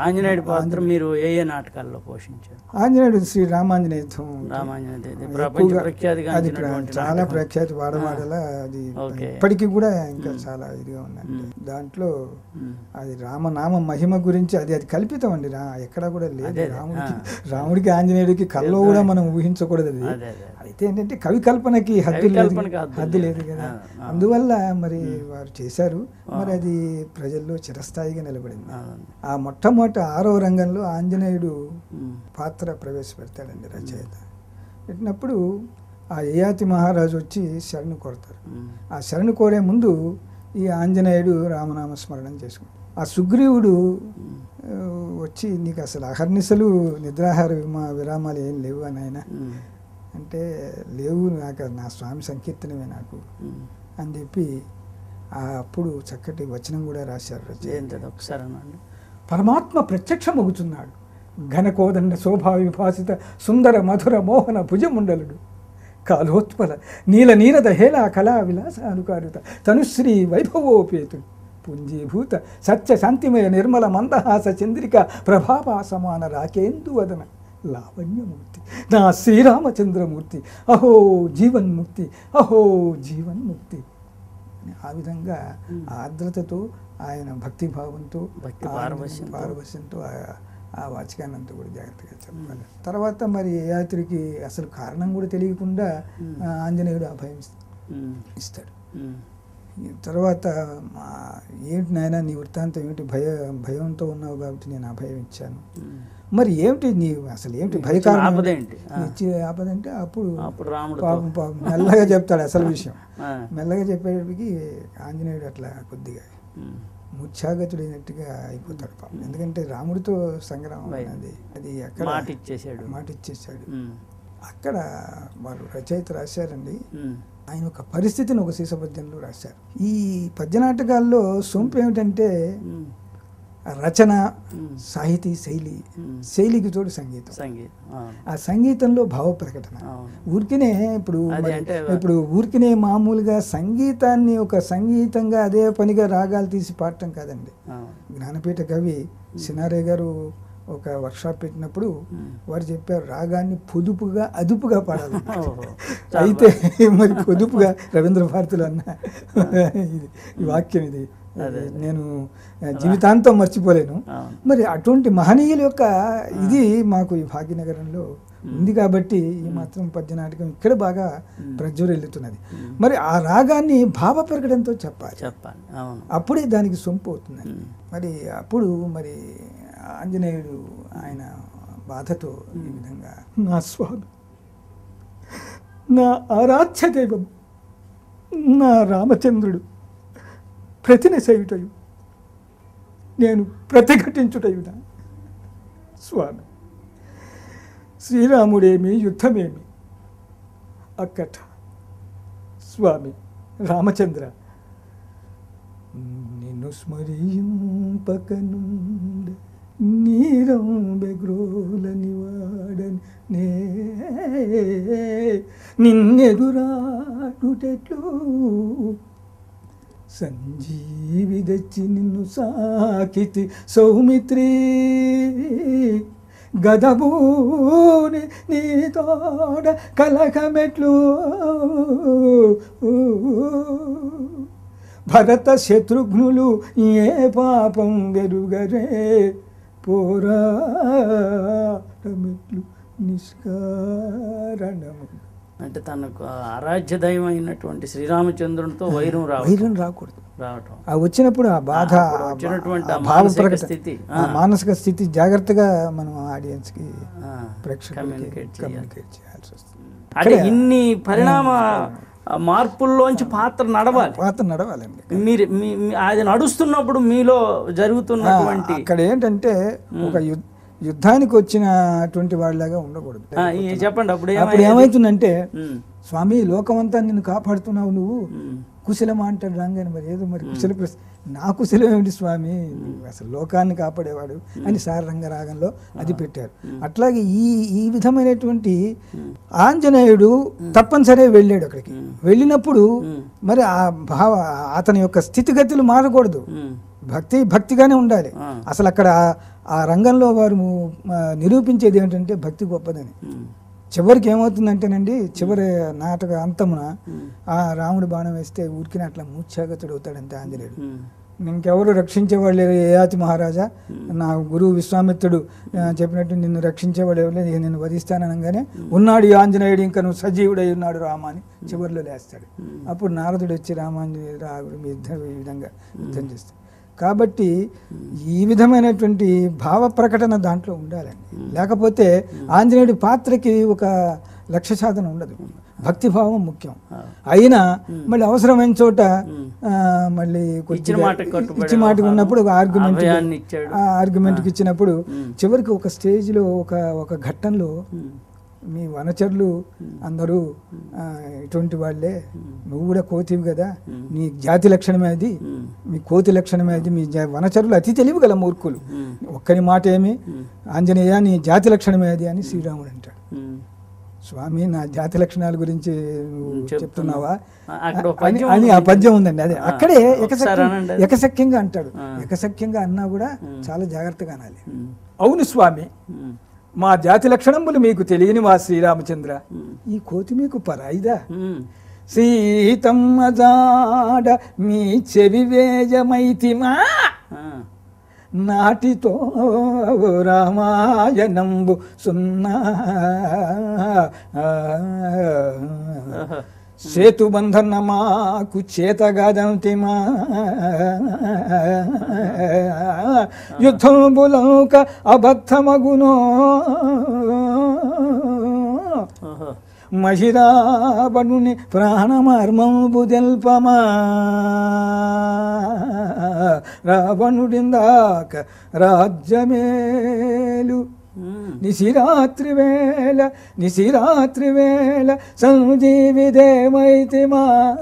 ఆంజనేయుడి పాత్ర మీరు ఏ ఏ నాటకాల్లో పోషించారు ఆంజనేయుడు శ్రీ రామాంజనేయం రామాంజనేయ ఇది ప్రపంచ ప్రఖ్యాతిగా అది ప్ర- చాలా ప్రఖ్యాతి వాడవాడలా అది ఓకే. ఇప్పటికీ కూడా ఇంకా చాలా ఇదిగా ఉందండి దాంట్లో అది రామనామ మహిమ గురించి అది అది కల్పితం అండి రా ఎక్కడ కూడా లేదు అదే, రాముడికి ఆ. రాముడికి ఆంజనేయుడికి కల్లో కూడా మనం ఊహించకూడదు అది అదే అదే అయితే ఏంటంటే కవి కల్పనకి హద్దు లేదు కల్పనకి హద్దు హద్దు లేదు. లేదు కదా ఆ, ఆ. అందువల్ల మరి వారు చేశారు మరి అది ప్రజల్లో చిరస్థాయిగా నిలబడింది అవును. ఆ మొట్టమొదటి ఆరో రంగంలో ఆంజనేయుడు ఉమ్. పాత్ర ప్రవేశపెడతాడండి రచయిత పెట్టినప్పుడు ఆ యయాతి మహారాజు వచ్చి శరణు కోరతారు ఉమ్. ఆ శరణు కోరే ముందు ఈ ఆంజనేయుడు రామనామ స్మరణం చేసుకుంటాడు ఆ సుగ్రీవుడు ఆ, వచ్చి నీకు అసలు అహర్నిశలు నిద్రాహార విమా విరామాలు ఏం లేవు అని ఆయన ఉమ్. అంటే లేవు నాకు నా స్వామి సంకీర్తనమే నాకు ఉమ్. అని చెప్పి ఆ అప్పుడు చక్కటి వచనం కూడా రాశారు రచయిత ఏంటది ఒకసారి అనండి పరమాత్మ ప్రత్యక్షమగుచున్నాడు ఘనకోదండ శోభా విభాసిత సుందర మధుర మోహన భుజముండలుడు కాలోత్పల నీల నీరద హేళా కళా విలాస అనుకారిత తనుశ్రీ వైభవోపేతుడు పుంజీభూత సత్య శాంతిమయ నిర్మల మందహాస చంద్రిక ప్రభాభా సమాన రాకేందు వదన లావణ్యమూర్తి నా శ్రీరామచంద్రమూర్తి అహో జీవన్ముక్తి అహో జీవన్ముక్తి ఆ విధంగా ఆ ఆర్ద్రతతో ఆయన భక్తిభావంతో భక్తి ఆ పారవశ్యంతో. పారవశ్యంతో ఆ- ఆ వాచకాన్ని అంతా కూడా జాగ్రత్తగా చెప్పాలి తర్వాత మరి యాత్రికి అసలు కారణం కూడా తెలియకుండా ఆ ఆంజనేయుడు అభయం ఇస్- ఉమ్. ఇస్తాడు ఉమ్. ఈ తర్వాత మా ఏంటి నాయన నీ వృత్తాంతం ఏమిటి భయ భయంతో ఉన్నావు కాబట్టి నేను అభయం ఇచ్చాను ఉమ్. మరి ఏమిటి నీ అసలు ఏమిటి నీకు భయ వచ్చిన కారణం ఆపద ఏంటి? ఆ. ఇచ్చే ఆపద అంటే అప్పుడు అప్పుడు రాముడితో పాపం పాపం మెల్లగా చెప్తాడు అసలు విషయం ఆ. మెల్లగా చెప్పేటప్పటికి ఆంజనేయుడు అట్లా కొద్దిగా ఉమ్. ముత్యాగతుడైనట్టుగా అయిపోతాడు పాపం ఎందుకంటే రాముడితో సంగ్రామం Right. అది అది అక్కడ మాట ఇచ్చేసాడు మాట ఇచ్చేసాడు ఉమ్. అక్కడ వారు రచయిత రాశారండి ఉమ్. ఆయన ఒక పరిస్థితిని ఒక సీసపద్యంలో రాశారు ఈ పద్య నాటకాల్లో సొంపు ఏమిటంటే ఉమ్. రచన ఉమ్. సాహితీ శైలి ఉమ్. శైలికి తోడు సంగీతం సంగీతం అవును. ఆ సంగీతంలో భావ ప్రకటన అవును. ఊరికినే ఇప్పుడు అది మరి అంటే- ఇప్పుడు ఊరికినే మామూలుగా సంగీతాన్ని ఒక సంగీతంగా అదే పనిగా రాగాలు తీసి పాడటం కాదండి అవును. జ్ఞానపీఠ కవి సినారే గారు ఒక వర్క్షాప్ పెట్టినప్పుడు ఉమ్. వారు చెప్పారు రాగాన్ని పొదుపుగా అదుపుగా పాడాలి ఓహో. చాలా అయితే మరి పొదుపుగా రవీంద్ర భారతులు అన్న ఇది ఈ వాక్యం ఇది అదే. నేను జీవితాంతం మర్చిపోలేను అవును. మరి అటువంటి మహనీయుల యొక్క ఇది మాకు ఈ భాగ్యనగరంలో ఉంది కాబట్టి ఈ మాత్రం పద్యనాటకం ఇక్కడ బాగా ప్రజ్వరిల్లుతున్నది మరి ఆ రాగాన్ని భావ ప్రకటనతో చెప్పాలి చెప్పాలి అవును అప్పుడే దానికి సొంపు అవుతుందండి ఉమ్. మరి అప్పుడు మరి ఆంజనేయుడు ఆయన బాధతో ఈ విధంగా నా స్వామి నా ఆరాధ్య దైవం నా రామచంద్రుడు ప్రతినసేయుటయు నేను ప్రతిఘటించుటయునా స్వామి శ్రీరాముడేమి యుద్ధమేమి అక్కట స్వామి రామచంద్ర నిన్ను స్మరింపకనుండ నీరం బెగ్రోలని వాడని నే నిన్నెదురాడుటెట్లు సంజీవి తెచ్చి నిన్ను సాకితి సౌమిత్రి గదబూని నీ తోడ కలకమెట్లు భరత శత్రుఘ్నులు ఏ పాపం వెరుగరే పోరాటమెట్లు నిష్కారణము అంటే తనకు ఆరాధ్య దైవం అయినటువంటి శ్రీరామచంద్రునితో వైరం రావటం వైరం రాకూడదు రావటం ఆ వచ్చినప్పుడు ఆ బాధ ఆ, అప్పుడు ఆ వచ్చినటువంటి ఆ ఆ భావ మానసిక ప్రకటన, స్థితి, ఆ ఆ. మానసిక స్థితి జాగ్రత్తగా మనం ఆడియన్స్కి ఆ, ప్రేక్షకులకి communicate చేయాలి. కమ్యూనికేట్ చేయాల్సి వస్తుంది అంటే ఇన్ని పరిణామ మార్పుల్లోంచి పాత్ర నడవాలి పాత నడవాలండి మీరు మీ- మీ- అది నడుస్తున్నప్పుడు మీలో జరుగుతున్నటువంటి అక్కడ ఏంటంటే ఒక యుద్- యుద్ధానికి వచ్చినటువంటి వాళ్ళలాగా ఉండకూడదు ఆ, ఈ చెప్పండి అప్పుడు అప్పుడు ఏమైంది? ఏమవుతుందంటే ఉమ్, స్వామి లోకమంతా నిన్ను కాపాడుతున్నావు నువ్వు ఉమ్, కుశలమా అంటాడు రాగానే మరి ఏదో మరి కుశల ప్రశ్న నా కుశలం ఏమిటి స్వామి అసలు లోకాన్ని కాపాడేవాడు అని సారంగ రాగంలో అది పెట్టారు అట్లాగే ఈ ఈ విధమైనటువంటి ఆంజనేయుడు తప్పనిసరిగా వెళ్ళాడు అక్కడికి వెళ్ళినప్పుడు మరి ఆ భావ అతని యొక్క స్థితిగతులు మారకూడదు ఉమ్, భక్తి భక్తిగానే ఉండాలి ఆ. అసలు అక్కడ ఆ రంగంలో వారు ఆ, నిరూపించేది ఏంటంటే భక్తి గొప్పదని ఉమ్, చివరికి ఏమవుతుందంటేనండి చివరి నాటక అంతమున ఉమ్, ఆ రాముడు బాణం వేస్తే ఊరికిన అట్లా మూర్ఛాగతుడు అవుతాడంతే ఆంజనేయుడు ఉమ్, ఇంకెవరు రక్షించేవాళ్ళు లేరు ఏయాతి మహారాజా నా గురువు విశ్వామిత్రుడు ఆ, చెప్పినట్టు నిన్ను రక్షించేవాడు ఎవరు లేదు, నిన్ను వధిస్తాననగానే ఉన్నాడు ఈ ఆంజనేయుడు ఇంకా నువ్వు సజీవుడై ఉన్నాడు రామ అని చివరిలో లేస్తాడు అప్పుడు నారదుడు వచ్చి రామాంజనేయుడు రాగుడు మీ ఇద్దరు ఈ విధంగా యుద్ధం చేస్తాడు కాబట్టి ఈ విధమైనటువంటి భావ ప్రకటన దాంట్లో ఉండాలండి లేకపోతే ఆంజనేయుడి పాత్రకి ఒక లక్ష్య సాధన ఉండదు భక్తిభావం ముఖ్యం ఆ. అయినా మళ్ళీ అవసరమైన చోట ఉమ్. ఆ, మళ్ళీ కొద్దిగా ఇచ్చిన మాటకు కట్టుబడి ఇచ్చిన మాటకు ఉన్నప్పుడు ఒక ఆర్గ్యుమెంట్ అభయాన్ని ఇచ్చాడు. ఆర్గ్యుమెంట్కి ఇచ్చినప్పుడు ఉమ్. చివరికి ఒక స్టేజ్లో ఒక ఒక ఘట్టంలో ఉమ్, మీ వనచరులు అందరూ ఆ, ఇటువంటి వాళ్ళే నువ్వు కూడా కోతివి కదా నీ జాతి లక్షణమే అది ఉమ్, మీ కోతి లక్షణమే అది మీ జా- వనచరులు అతి తెలివి గల మూర్ఖులు ఉమ్, ఒక్కని మాట ఏమి ఆంజనేయ నీ జాతి లక్షణమే అది అని శ్రీరాముడు అంటాడు ఉమ్. స్వామి నా జాతి లక్షణాల గురించి నువ్వు చెప్తున్నావు. చెప్తున్నావా ఆ- అక్కడ ఒక అని పద్యం అని ఆ ఉంది. పద్యం ఉందండి అదే ఆ, అక్కడే ఒకసారి ఎకసక్యం- అనండి అది. ఎకసక్యంగా అంటాడు ఆ. ఎకసక్యంగా అన్నా కూడా చాలా జాగ్రత్తగా అనాలి ఉమ్, అవును స్వామి ఉమ్, మా జాతి లక్షణములు మీకు తెలియని మా శ్రీరామచంద్ర ఉమ్, ఈ కోతి మీకు పరాయిదా ఉమ్, సీతమ్మ జాడ మీ చెవి వేయమైతిమా ఆ, నాటితో రామాయణంబు సున్నా ఆహా. సేతుబంధన మాకు చేతగాదంతిమా యుద్ధంబులౌక అబద్ధమగునో ఓహో మహిరావణుని ప్రాణమర్మంబు తెల్పమా రావణుడిందాక రాజ్యమేలు ఉమ్, నిశిరాత్రి వేళ నిశిరాత్రి వేళ సంజీవిదేమైతిమా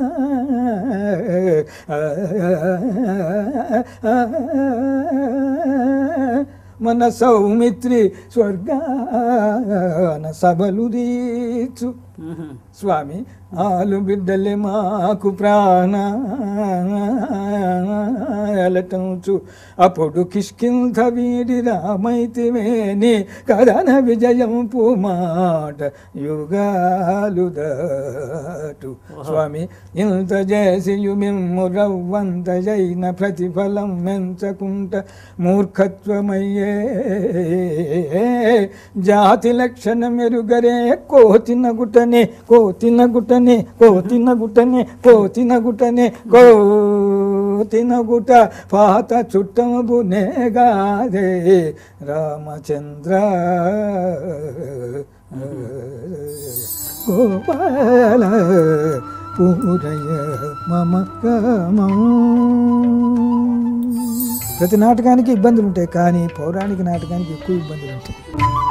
మన సౌమిత్రి స్వర్గాన సభలు దీచు ఉహు, స్వామి ఆలు బిడ్డలే మాకు ప్రాణాలటంచు అప్పుడు కిష్కింధ వీడి రామైతివేని కథన విజయం పూమాట యుగాలు దాటు స్వామి ఇంత చేసియు మిమ్ము రవ్వంతయైన ప్రతిఫలం మెంచకుంట మూర్ఖత్వమయ్యే జాతి లక్షణ మెరుగరే కోతిన గుటనే కోతిన గుటనే కోతిన గుటనే కోతిన గుటనే కోతిన గుట పాత చుట్టమునే గాదే రామచంద్ర గోపాల పూరయ మమ కామం ప్రతి నాటకానికి ఇబ్బందులు ఉంటాయి కానీ పౌరాణిక నాటకానికి ఎక్కువ ఇబ్బందులు ఉంటాయి